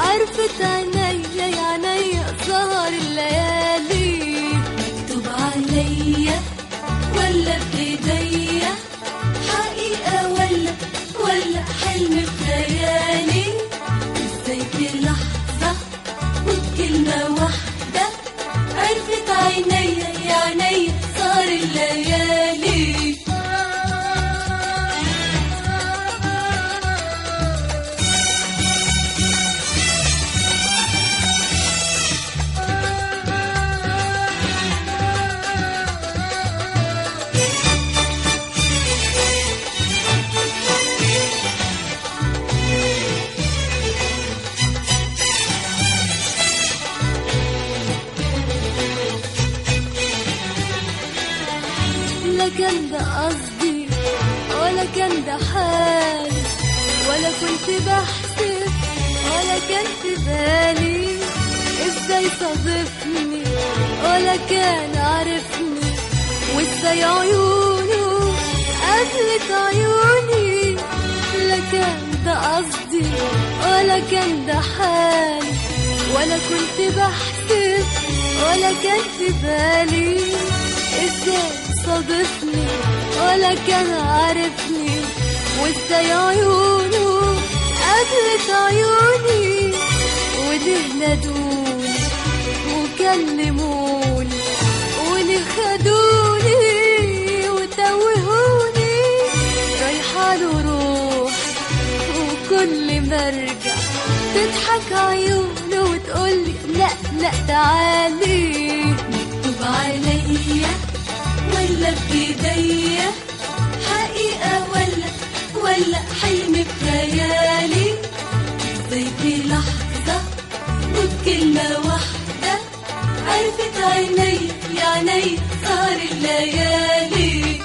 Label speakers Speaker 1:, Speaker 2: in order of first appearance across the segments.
Speaker 1: عرفت عينيا يا عينيا سهر الليالي
Speaker 2: مكتوب عليا ولا بايديا حقيقة ولا ولا حلم بخيالي ازاي في لحظة وبكلمة واحدة عرفت عينيا يا عينيا صار الليالي
Speaker 1: لا كان ده قصدي ولا كان ده حالي ولا كنت بحسب ولا كان في بالي ازاي صادفني ولا كان عارفني وازاي عيونه قابلت عيوني لا كان ده قصدي ولا كان ده حالي ولا كنت بحسب ولا كان في بالي ازاي صادفني ولا كان عارفني وازاي عيونه قابلت عيوني وليه نادوني وكلموني وليه خدوني وتوهوني رايحة له روح وكل ما ارجع تضحك عيونه وتقولي لا لا تعالي
Speaker 2: مكتوب عليا ولا بايديا حقيقة ولا ولا حلم بخيالي ازاي في لحظة وبكلمة واحدة عرفت عيني يا عيني صار الليالي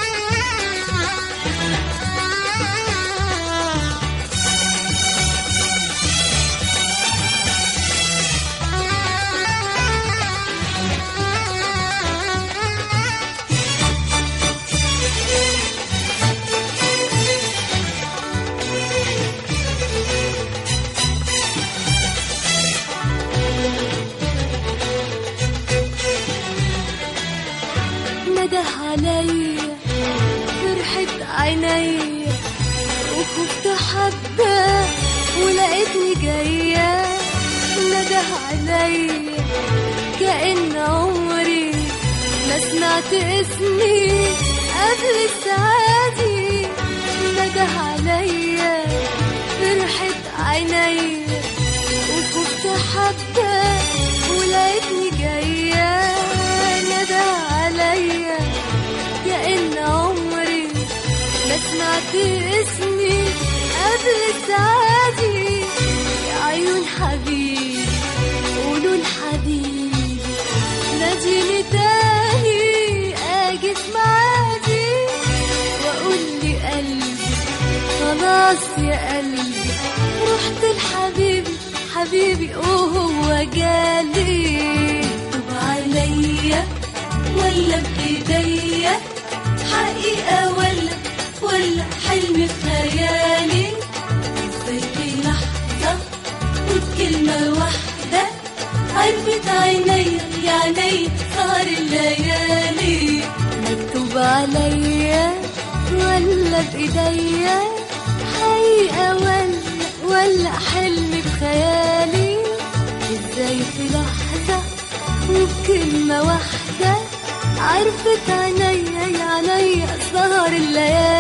Speaker 1: نده عليا فرحة عينيا وخفت حبة ولقيتني جاية نده عليا كأن عمري ما سمعت اسمي قبل السعادي نده عليا فرحة عينيا وخفت حبة ولقيتني جاية ندى عليا كأن عمري ما سمعت اسمي قبل ساعتي يا عيون حبيبي قولوا حبيبي ناديني تاني اجي في ميعادي واقول لي قلبي خلاص يا قلبي رحت لحبيبي حبيبي وهو جالي
Speaker 2: مكتوب عليا ولا بايديا حقيقة ولا ولا حلم بخيالي ازاي في لحظة وبكلمة واحدة عرفت عيني يا عيني صار الليالي
Speaker 1: مكتوب عليا ولا بايديا حقيقة ولا ولا حلم بخيالي ازاي في لحظة وبكلمة واحدة عرفت عينيا يا عينيا سهر الليالي